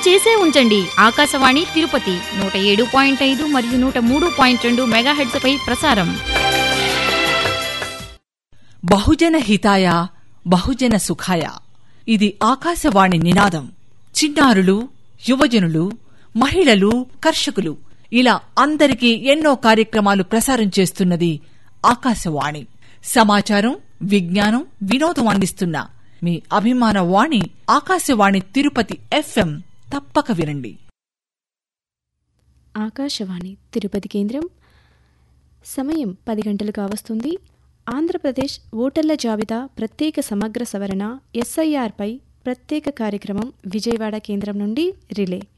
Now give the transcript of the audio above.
చేసే ఉంచండి ఆకాశవాణి తిరుపతి నూట ఏడు పాయింట్ ఐదు మరియు నూట మూడు పాయింట్ రెండు మెగాహెడ్స్ పై ప్రసారం బహుజన హితాయ బహుజన సుఖాయ ఇది ఆకాశవాణి నినాదం చిన్నారులు యువజనులు మహిళలు కర్షకులు ఇలా అందరికీ ఎన్నో కార్యక్రమాలు ప్రసారం చేస్తున్నది ఆకాశవాణి సమాచారం విజ్ఞానం వినోదం అందిస్తున్న మీ అభిమాన వాణి ఆకాశవాణి తిరుపతి ఎఫ్ఎం తప్పక వినండి ఆకాశవాణి తిరుపతి కేంద్రం సమయం పది గంటలు కావస్తుంది ఆంధ్రప్రదేశ్ ఓటర్ల జాబితా ప్రత్యేక సమగ్ర సవరణ ఎస్ఐఆర్పై ప్రత్యేక కార్యక్రమం విజయవాడ కేంద్రం నుండి రిలే